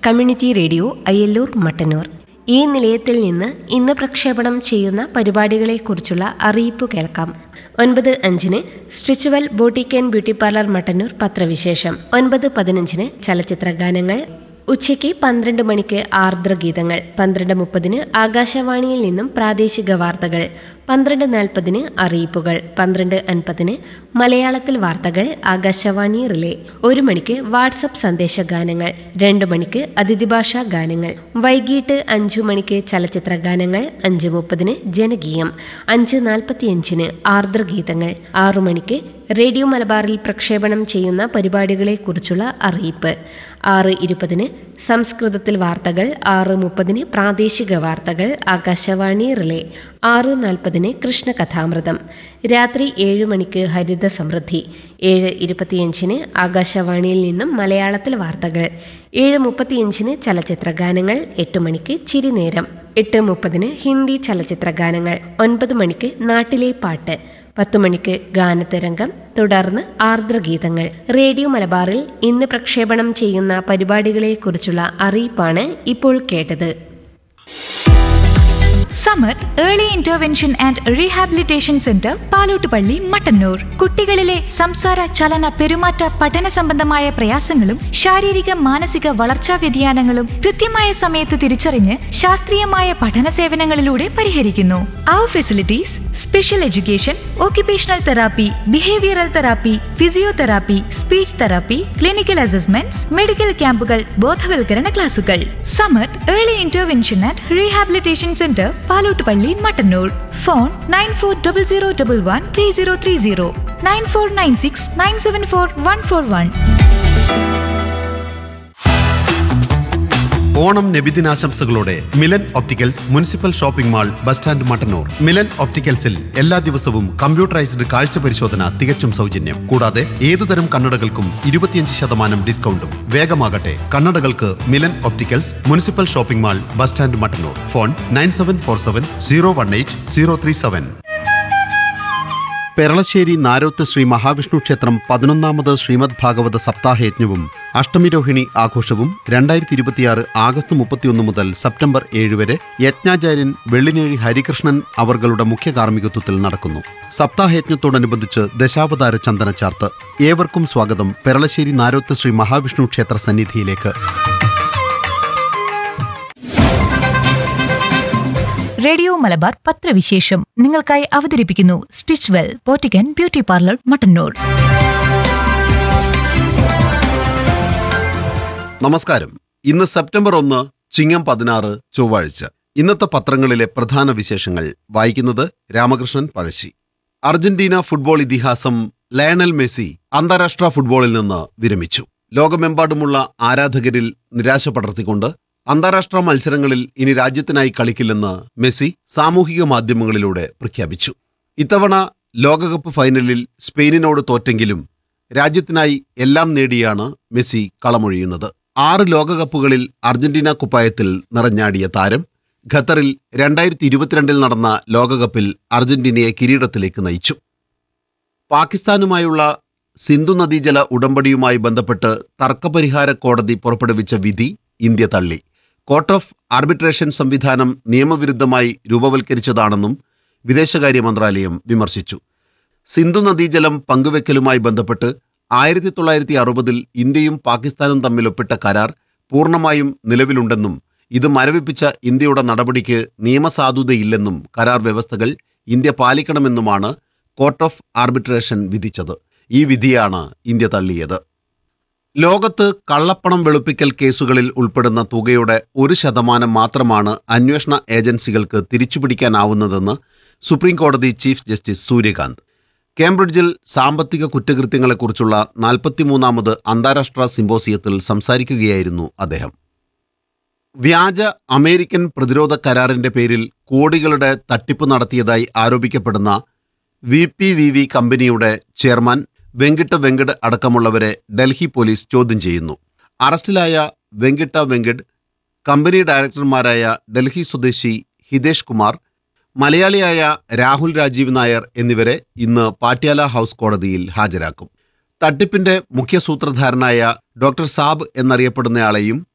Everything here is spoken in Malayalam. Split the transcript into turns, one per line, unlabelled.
കമ്മ്യൂണിറ്റി റേഡിയോ അയ്യല്ലൂർ മട്ടന്നൂർ ഈ നിലയത്തിൽ നിന്ന് ഇന്ന് പ്രക്ഷേപണം ചെയ്യുന്ന പരിപാടികളെക്കുറിച്ചുള്ള അറിയിപ്പ് കേൾക്കാം ഒൻപത് അഞ്ചിന് stitch well boutique and beauty parlour Mattannur പത്രവിശേഷം ഒൻപത് പതിനഞ്ചിന് ചലച്ചിത്ര ഗാനങ്ങൾ ഉച്ചയ്ക്ക് പന്ത്രണ്ട് മണിക്ക് ആർദ്രഗീതങ്ങൾ പന്ത്രണ്ട് മുപ്പതിന് ആകാശവാണിയിൽ നിന്നും പ്രാദേശിക വാർത്തകൾ പന്ത്രണ്ട് നാൽപ്പതിന് അറിയിപ്പുകൾ പന്ത്രണ്ട് അൻപതിന് മലയാളത്തിൽ വാർത്തകൾ ആകാശവാണി റിലേ ഒരു മണിക്ക് വാട്സപ്പ് സന്ദേശ ഗാനങ്ങൾ രണ്ട് മണിക്ക് അതിഥിഭാഷാ ഗാനങ്ങൾ വൈകിട്ട് അഞ്ചു മണിക്ക് ചലച്ചിത്ര ഗാനങ്ങൾ അഞ്ച് മുപ്പതിന് ജനകീയം അഞ്ച് നാൽപ്പത്തിയഞ്ചിന് ആർദ്രഗീതങ്ങൾ ആറു മണിക്ക് റേഡിയോ മലബാറിൽ പ്രക്ഷേപണം ചെയ്യുന്ന പരിപാടികളെക്കുറിച്ചുള്ള അറിയിപ്പ് ആറ് ഇരുപതിന് സംസ്കൃതത്തിൽ വാർത്തകൾ ആറ് മുപ്പതിന് പ്രാദേശിക വാർത്തകൾ ആകാശവാണി റിലേ ആറ് നാൽപ്പതിന് കൃഷ്ണകഥാമൃതം രാത്രി ഏഴ് മണിക്ക് ഹരിത സമൃദ്ധി ഏഴ് ഇരുപത്തിയഞ്ചിന് ആകാശവാണിയിൽ നിന്നും മലയാളത്തിൽ വാർത്തകൾ ഏഴ് മുപ്പത്തിയഞ്ചിന് ചലച്ചിത്ര ഗാനങ്ങൾ എട്ട് മണിക്ക് ചിരിനേരം എട്ട് മുപ്പതിന് ഹിന്ദി ചലച്ചിത്ര ഗാനങ്ങൾ ഒൻപത് മണിക്ക് നാട്ടിലെ പാട്ട് പത്തു മണിക്ക് ഗാനതരംഗം തുടർന്ന് ആർദ്രഗീതങ്ങൾ റേഡിയോ മലബാറിൽ ഇന്ന് പ്രക്ഷേപണം ചെയ്യുന്ന പരിപാടികളെക്കുറിച്ചുള്ള അറിയിപ്പാണ് ഇപ്പോൾ കേട്ടത്
summer early intervention and rehabilitation centre Palottupalli Mattannur കുട്ടികളിലെ സംസാര ചലന പെരുമാറ്റ പഠന സംബന്ധമായ പ്രയാസങ്ങളും ശാരീരിക മാനസിക വളർച്ചാ വ്യതിയാനങ്ങളും കൃത്യമായ സമയത്ത് തിരിച്ചറിഞ്ഞ് ശാസ്ത്രീയമായ പഠന സേവനങ്ങളിലൂടെ പരിഹരിക്കുന്നു അവർ facilities special education occupational therapy behavioural therapy physiotherapy speech therapy clinical assessments medical ക്യാമ്പുകൾ ബോധവൽക്കരണ ക്ലാസുകൾ summer early intervention and rehabilitation centre Palottupalli Mattannur phone nine four double zero double one three zero three zero nine four nine six nine seven four one four one
Onam നബിദിനാശംസകളോടെ Milan opticals municipal shopping mall bus stand Mattannur Milan ഒപ്റ്റിക്കൽസിൽ എല്ലാ ദിവസവും കമ്പ്യൂട്ടറൈസ്ഡ് കാഴ്ച പരിശോധന തികച്ചും സൗജന്യം കൂടാതെ ഏതുതരം കണ്ണടകൾക്കും ഇരുപത്തിയഞ്ച് ശതമാനം ഡിസ്കൗണ്ടും വേഗമാകട്ടെ കണ്ണടകൾക്ക് Milan opticals municipal shopping mall bus stand Mattannur phone nine seven four seven zero one eight zero three seven Peralassery Naroth Shri Mahavishnu ക്ഷേത്രം പതിനൊന്നാമത് ശ്രീമദ് ഭാഗവത സപ്താഹയജ്ഞവും അഷ്ടമിരോഹിണി ആഘോഷവും രണ്ടായിരത്തി ഇരുപത്തിയാറ് ആഗസ്റ്റ് മുപ്പത്തിയൊന്ന് മുതൽ സെപ്റ്റംബർ ഏഴ് വരെ യജ്ഞാചാര്യൻ വെള്ളിനേഴി ഹരികൃഷ്ണൻ അവർകളുടെ മുഖ്യ കാർമ്മികത്വത്തിൽ നടക്കുന്നു സപ്താഹയജ്ഞത്തോടനുബന്ധിച്ച് ദശാവതാര ചന്ദനച്ചാർത്ത് ഏവർക്കും സ്വാഗതം പെരളശ്ശേരി നാരോത്ത് ശ്രീ മഹാവിഷ്ണു ക്ഷേത്ര സന്നിധിയിലേക്ക്
റേഡിയോ മലബാർ പത്രവിശേഷം നിങ്ങൾക്കായി അവതരിപ്പിക്കുന്നു stitch well boutique beauty parlour Mattannur
നമസ്കാരം ഇന്ന് സെപ്റ്റംബർ ഒന്ന് ചിങ്ങം പതിനാറ് ചൊവ്വാഴ്ച ഇന്നത്തെ പത്രങ്ങളിലെ പ്രധാന വിശേഷങ്ങൾ വായിക്കുന്നത് രാമകൃഷ്ണൻ പഴശ്ശി അർജന്റീന ഫുട്ബോൾ ഇതിഹാസം ലയണൽ മെസ്സി അന്താരാഷ്ട്ര ഫുട്ബോളിൽ നിന്ന് വിരമിച്ചു ലോകമെമ്പാടുമുള്ള ആരാധകരിൽ നിരാശ പടർത്തിക്കൊണ്ട് അന്താരാഷ്ട്ര മത്സരങ്ങളിൽ ഇനി രാജ്യത്തിനായി കളിക്കില്ലെന്ന് മെസ്സി സാമൂഹിക മാധ്യമങ്ങളിലൂടെ പ്രഖ്യാപിച്ചു ഇത്തവണ ലോകകപ്പ് ഫൈനലിൽ സ്പെയിനിനോട് തോറ്റെങ്കിലും രാജ്യത്തിനായി എല്ലാം നേടിയാണ് മെസ്സി കളമൊഴിയുന്നത് ആറ് ലോകകപ്പുകളിൽ അർജന്റീന കുപ്പായത്തിൽ നിറഞ്ഞാടിയ താരം ഖത്തറിൽ രണ്ടായിരത്തി ഇരുപത്തിരണ്ടിൽ നടന്ന ലോകകപ്പിൽ അർജന്റീനയെ കിരീടത്തിലേക്ക് നയിച്ചു പാകിസ്ഥാനുമായുള്ള സിന്ധു നദീജല ഉടമ്പടിയുമായി ബന്ധപ്പെട്ട് തർക്കപരിഹാര കോടതി പുറപ്പെടുവിച്ച വിധി ഇന്ത്യ തള്ളി കോർട്ട് ഓഫ് ആർബിട്രേഷൻ സംവിധാനം നിയമവിരുദ്ധമായി രൂപവൽക്കരിച്ചതാണെന്നും വിദേശകാര്യ മന്ത്രാലയം വിമർശിച്ചു സിന്ധു നദീജലം പങ്കുവെക്കലുമായി ബന്ധപ്പെട്ട് ആയിരത്തി തൊള്ളായിരത്തി അറുപതിൽ ഇന്ത്യയും പാകിസ്ഥാനും തമ്മിൽ ഒപ്പിട്ട കരാർ പൂർണ്ണമായും നിലവിലുണ്ടെന്നും ഇത് മരവിപ്പിച്ച ഇന്ത്യയുടെ നടപടിക്ക് നിയമസാധുതയില്ലെന്നും കരാർ വ്യവസ്ഥകൾ ഇന്ത്യ പാലിക്കണമെന്നുമാണ് കോർട്ട് ഓഫ് ആർബിട്രേഷൻ വിധിച്ചത് ഈ വിധിയാണ് ഇന്ത്യ തള്ളിയത് ലോകത്ത് കള്ളപ്പണം വെളുപ്പിക്കൽ കേസുകളിൽ ഉൾപ്പെടുന്ന തുകയുടെ ഒരു ശതമാനം മാത്രമാണ് അന്വേഷണ ഏജൻസികൾക്ക് തിരിച്ചുപിടിക്കാനാവുന്നതെന്ന് സുപ്രീം കോടതി ചീഫ് ജസ്റ്റിസ് സൂര്യകാന്ത് കേംബ്രിഡ്ജിൽ സാമ്പത്തിക കുറ്റകൃത്യങ്ങളെക്കുറിച്ചുള്ള നാൽപ്പത്തിമൂന്നാമത് അന്താരാഷ്ട്ര സിമ്പോസിയത്തിൽ സംസാരിക്കുകയായിരുന്നു അദ്ദേഹം വ്യാജ അമേരിക്കൻ പ്രതിരോധ കരാറിന്റെ പേരിൽ കോടികളുടെ തട്ടിപ്പ് നടത്തിയതായി ആരോപിക്കപ്പെടുന്ന വി പി വി വി കമ്പനിയുടെ ചെയർമാൻ വെങ്കിട്ട വെങ്കട് അടക്കമുള്ളവരെ ഡൽഹി പോലീസ് ചോദ്യം ചെയ്യുന്നു അറസ്റ്റിലായ വെങ്കിട്ട വെങ്കട് കമ്പനി ഡയറക്ടർമാരായ ഡൽഹി സ്വദേശി ഹിതേഷ് കുമാർ മലയാളിയായ രാഹുൽ രാജീവ് നായർ എന്നിവരെ ഇന്ന് പാട്യാല ഹൗസ് കോടതിയിൽ ഹാജരാക്കും തട്ടിപ്പിന്റെ മുഖ്യ സൂത്രധാരനായ ഡോക്ടർ സാബ് എന്നറിയപ്പെടുന്നയാളെയും